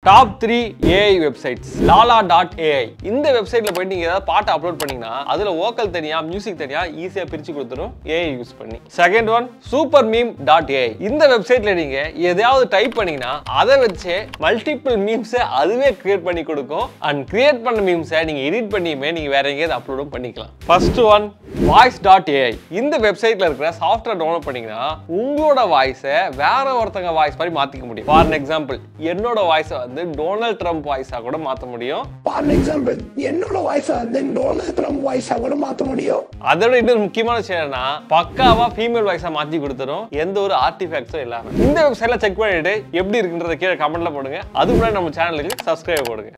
top three AI websites lalal dot AI இந்த வெப்சைட்ல போயிட்டு நீங்க ஏதாவது பாட்டு அப்லோட் பண்ணீங்கன்னா அதுல வோக்கல் தனியா மியூசிக் தனியா ஈஸியா பிரிச்சு கொடுத்துரும் ஏஐ யூஸ் பண்ணி second one super meme dot AI இந்த வெப்சைட்ல நீங்க எதையாவது டைப் பண்ணீங்கன்னா அதை வச்சு மல்டிபிள் மீம்ஸை அதுவே கிரியேட் பண்ணி கொடுக்கும் அண்ட் கிரியேட் பண்ண மீம்ஸை நீங்க எடிட் பண்ணியுமே நீங்க வேற எங்கேயாவது அப்லோடும் பண்ணிக்கலாம் first one voice dot AI இந்த வெப்சைட்ல இருக்கிற சாஃப்ட்வேர் டவுன்லோட் பண்ணீங்கன்னா உங்களோட வாய்ஸை வேற ஒருத்தங்க வாய்ஸ் மாதிரி மாத்திக்க முடியும் ஃபார் எக்ஸாம்பிள் என்னோட வாய்ஸை வந்து டொனால்ட் ட்ரம்ப் வாய்ஸா கூட மாத்த முடியும் ஃபார் எக்ஸாம்பிள் என்னோட வாய்ஸை வந்து டொனால்ட் ட்ரம்ப் வாய்ஸாக கூட மாற்ற முடியும் அதோட இன்னொரு முக்கியமான விஷயம் என்னன்னா பக்காவா ஃபீமேல் வாய்ஸா மாத்தி கொடுத்துரும் எந்த ஒரு ஆர்டிஃபேக்ட்ஸும் இல்லாம இந்த வெப்சைட்ல செக் பண்ணிட்டு எப்படி இருக்குன்றத கீழே கமெண்ட்ல போடுங்க அதுக்கு முன்னாடி நம்ம சேனலுக்கு சப்ஸ்கிரைப் போடுங்க